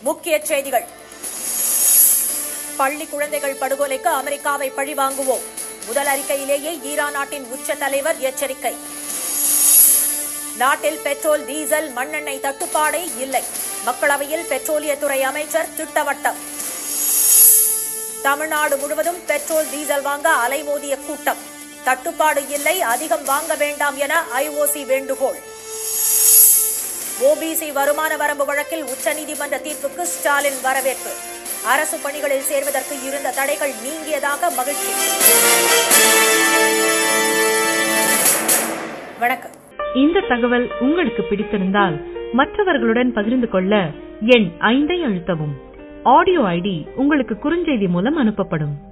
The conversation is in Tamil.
முக்கிய செய்திகள் பள்ளி குழந்தைகள் படுகொலைக்கு அமெரிக்காவை பழிவாங்குவோம் முதல் அறிக்கையிலேயே ஈரான் நாட்டின் உச்ச தலைவர் எச்சரிக்கை நாட்டில் பெட்ரோல் டீசல் மண்ணெண்ணெய் தட்டுப்பாடே இல்லை மக்களவையில் பெட்ரோலியத்துறை அமைச்சர் திட்டவட்டம் தமிழ்நாடு முழுவதும் பெட்ரோல் டீசல் வாங்க அலைமோதிய கூட்டம் தட்டுப்பாடு இல்லை அதிகம் வாங்க வேண்டாம் என ஐஓசி வேண்டுகோள் ஓபிசி வருமான வரம்பு வழக்கில் உச்சநீதிமன்ற தீர்ப்புக்கு ஸ்டாலின் வரவேற்பு அரசு பணிகளில் சேர்வதற்கு இருந்த தடைகள் நீங்கியதாக மகிழ்ச்சி வணக்கம் இந்த தகவல் உங்களுக்கு பிடித்திருந்தால் மற்றவர்களுடன் பகிர்ந்து கொள்ள எண் ஐந்தை அழுத்தவும் ஆடியோ ஐடி உங்களுக்கு குறுஞ்செய்தி மூலம் அனுப்பப்படும்